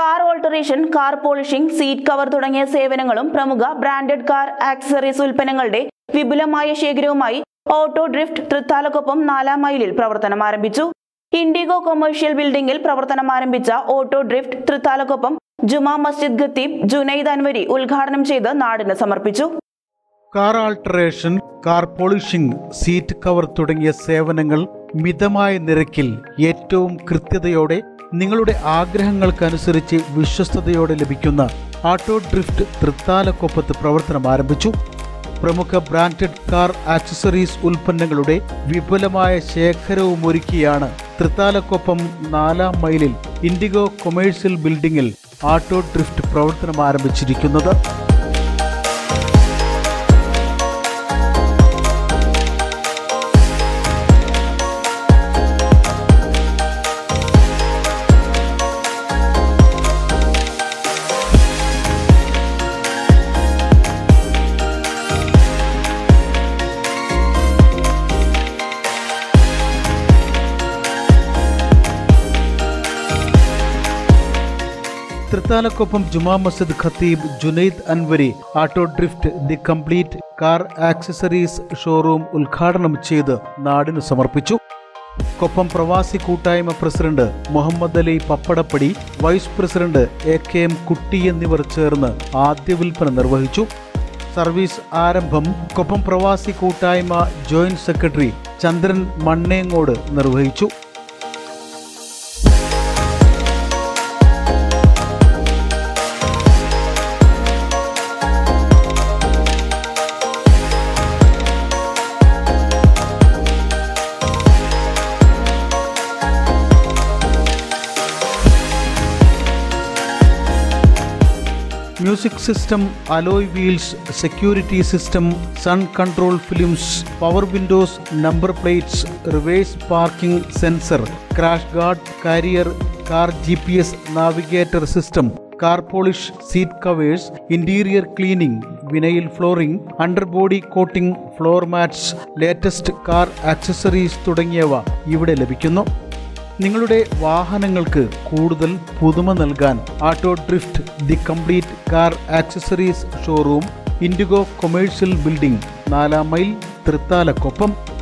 car alteration car polishing seat cover തുടങ്ങിയ സേവനങ്ങളും പ്രമുഖ ബ്രാൻഡഡ് കാർ ആക്സസറീസ് ഉൽപ്പന്നങ്ങളുടെ വിപുലമായ ശേഖരവുമായി ഓട്ടോ ഡ്രിഫ്റ്റ് തൃത്താലക്കൊപ്പം നാലാം മൈലിൽ പ്രവർത്തനം ആരംഭിച്ചു ഇൻഡിഗോ കൊമേഴ്ഷ്യൽ ബിൽഡിംഗിൽ പ്രവർത്തനം ആരംഭിച്ച ഓട്ടോ ഡ്രിഫ്റ്റ് തൃത്താലക്കൊപ്പം ജുമാ മസ്ജിദ് ഖത്തീബ് ജുനൈദ് അൻവരി ഉദ്ഘാടനം ചെയ്ത് നാടിന് സമർപ്പിച്ചു car alteration car polishing seat cover തുടങ്ങിയ സേവനങ്ങൾ മിതമായ നിരക്കിൽ ഏറ്റവും കൃത്യതയോടെ നിങ്ങളുടെ ആഗ്രഹങ്ങൾക്കനുസരിച്ച് വിശ്വസ്തയോടെ ലഭിക്കുന്ന ആട്ടോ ഡ്രിഫ്റ്റ് തൃത്താലക്കൊപ്പത്ത് പ്രവർത്തനം ആരംഭിച്ചു പ്രമുഖ ബ്രാൻഡഡ് കാർ ആക്സസറീസ് ഉൽപ്പന്നങ്ങളുടെ വിപുലമായ ശേഖരവും ഒരുക്കിയാണ് തൃത്താലക്കൊപ്പം നാലാം മൈലിൽ ഇൻഡിഗോ കൊമേഴ്സ്യൽ ബിൽഡിംഗിൽ ആട്ടോ ഡ്രിഫ്റ്റ് പ്രവർത്തനം ആരംഭിച്ചിരിക്കുന്നത് തൃത്താലക്കൊപ്പം ജുമാ മസ്ജിദ് ഖത്തീബ് Junaid Anwari auto drift the complete car accessories showroom ഉദ്ഘാടനം ചെയ്ത് നാടിനു സമർപ്പിച്ചു കൊപ്പം പ്രവാസി കൂട്ടായ്മ president Muhammad Ali Pappadappadi vice president A K M Kutty എന്നിവർ ചേർന്ന് ആദ്യ വിൽപ്പന നിർവഹിച്ചു സർവീസ് ആരംഭം കൊപ്പം പ്രവാസി കൂട്ടായ്മ ജോയിന്റ് സെക്രട്ടറി ചന്ദ്രൻ മണ്ണേങ്ങോട് നിർവഹിച്ചു music system alloy wheels security system sun control films power windows number plates reverse parking sensor crash guard carrier car G P S navigator system car polish seat covers interior cleaning vinyl flooring under body coating floor mats latest car accessories തുടങ്ങിയവ ഇവിടെ ലഭിക്കുന്നു നിങ്ങളുടെ വാഹനങ്ങൾക്ക് കൂടുതൽ പുതുമ നൽകാൻ auto drift the complete car accessories showroom Indigo commercial building നാലാം mile തൃത്താലക്കൊപ്പം